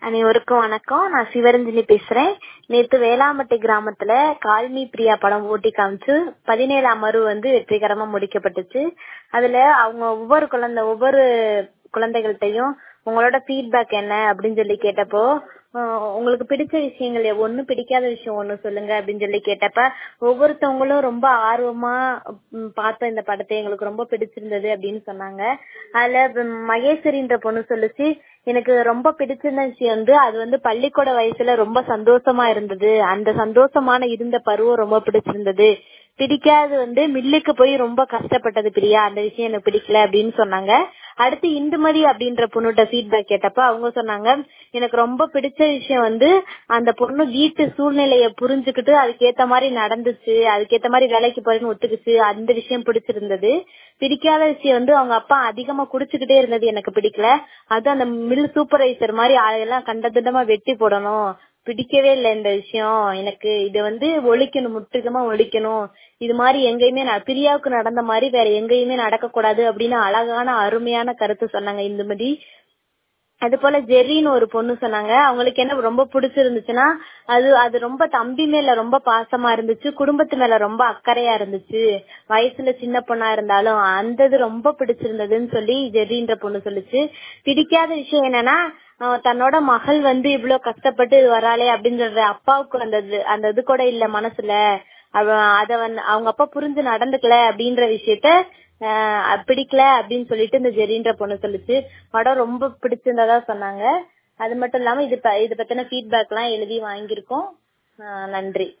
அனைவருக்கும் வணக்கம் நான் சிவரஞ்சனி பேசுறேன் நேத்து வேளாம்பட்டி கிராமத்துல கால்மி பிரியா படம் ஓட்டி காமிச்சு பதினேழாம் மறு வந்து வெற்றிகரமா முடிக்கப்பட்டுச்சு அதுல அவங்க ஒவ்வொரு குழந்தை ஒவ்வொரு குழந்தைகள்கிட்டயும் உங்களோட ஃபீட்பேக் என்ன அப்படின்னு சொல்லி கேட்டப்போ ஆஹ் உங்களுக்கு பிடிச்ச விஷயங்கள் ஒண்ணு பிடிக்காத விஷயம் ஒண்ணு சொல்லுங்க அப்படின்னு சொல்லி கேட்டப்ப ஒவ்வொருத்தவங்களும் ரொம்ப ஆர்வமா ம், பார்த்த இந்த படத்தை எங்களுக்கு ரொம்ப பிடிச்சிருந்தது அப்படின்னு சொன்னாங்க அதுல ம், மகேஸ்வரின்ற பொண்ணு சொல்லுச்சு எனக்கு ரொம்ப பிடிச்சிருந்த விஷயம் வந்து அது வந்து பள்ளிக்கூட வயசுல ரொம்ப சந்தோஷமா இருந்தது அந்த சந்தோஷமான இருந்த பருவம் ரொம்ப பிடிச்சிருந்தது பிடிக்காது வந்து மில்லுக்கு போய் ரொம்ப கஷ்டப்பட்டது பிரியா அந்த விஷயம் எனக்கு பிடிக்கல அப்படின்னு சொன்னாங்க அடுத்து இந்துமதி அப்படின்ற பொண்ணுகிட்ட ஃபீட்பேக் கேட்டப்ப அவங்க சொன்னாங்க எனக்கு ரொம்ப பிடிச்ச விஷயம் வந்து அந்த பொண்ணு வீட்டு சூழ்நிலைய புரிஞ்சுக்கிட்டு அதுக்கேத்த மாதிரி நடந்துச்சு அதுக்கேத்த மாதிரி வேலைக்கு போறேன்னு ஒத்துக்குச்சு அந்த விஷயம் பிடிச்சிருந்தது பிடிக்காத விஷயம் வந்து அவங்க அப்பா அதிகமா குடிச்சுக்கிட்டே இருந்தது எனக்கு பிடிக்கல அது அந்த மில் சூப்பர்வைசர் மாதிரி ஆளெல்லாம் கண்டதிடமா வெட்டி போடணும் பிடிக்கவே இல்லை இந்த விஷயம் எனக்கு இது வந்து ஒழிக்கணும் முற்றிலுமா ஒழிக்கணும் இது மாதிரி எங்கேயுமே ந- பிரியாவுக்கு நடந்த மாதிரி வேற எங்கேயுமே நடக்க கூடாது அப்படின்னு அழகான அருமையான கருத்து சொன்னாங்க இந்துமதி அது போல ஜெர்ரின்னு ஒரு பொண்ணு சொன்னாங்க அவங்களுக்கு என்ன ரொம்ப பிடிச்சிருந்துச்சுன்னா அது அது ரொம்ப தம்பி மேல ரொம்ப பாசமா இருந்துச்சு குடும்பத்து மேல ரொம்ப அக்கறையா இருந்துச்சு வயசுல சின்ன பொண்ணா இருந்தாலும் அந்த இது ரொம்ப பிடிச்சிருந்ததுன்னு சொல்லி ஜெர்ரின்ற பொண்ணு சொல்லுச்சு பிடிக்காத விஷயம் என்னன்னா அஹ் தன்னோட மகள் வந்து இவ்வளவு கஷ்டப்பட்டு வராளே அப்படின்னு சொல்ற அப்பாவுக்கு அந்த இது அந்த இது கூட இல்ல மனசுல அவ அத வந்து அவங்க அப்பா புரிஞ்சு நடந்துக்கல அப்படின்ற விஷயத்த ஆஹ் பிடிக்கல அப்படின்னு சொல்லிட்டு இந்த ஜெரின்ற பொண்ணு சொல்லுச்சு படம் ரொம்ப பிடிச்சிருந்ததா சொன்னாங்க அது மட்டும் இல்லாம இது ப- இது பத்தின ஃபீட்பேக் எல்லாம் எழுதி வாங்கியிருக்கோம் ஆஹ் நன்றி